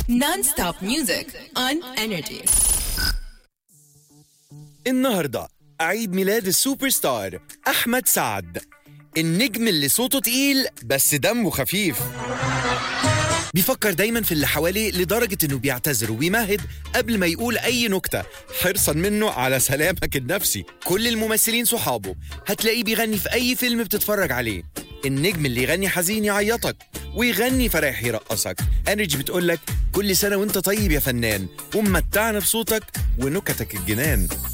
Non-stop music on energy. النهاردة عيد ميلاد السوبر ستار أحمد سعد النجم اللي صوته تقيل بس دمه خفيف بيفكر دايما في اللي حواليه لدرجة انه بيعتذر وبيمهد قبل ما يقول اي نكتة حرصا منه على سلامك النفسي كل الممثلين صحابه هتلاقيه بيغني في اي فيلم بتتفرج عليه النجم اللي يغني حزين يعيطك ويغني فرح يرقصك انرجي بتقولك كل سنة وانت طيب يا فنان ومتعنا بصوتك ونكتك الجنان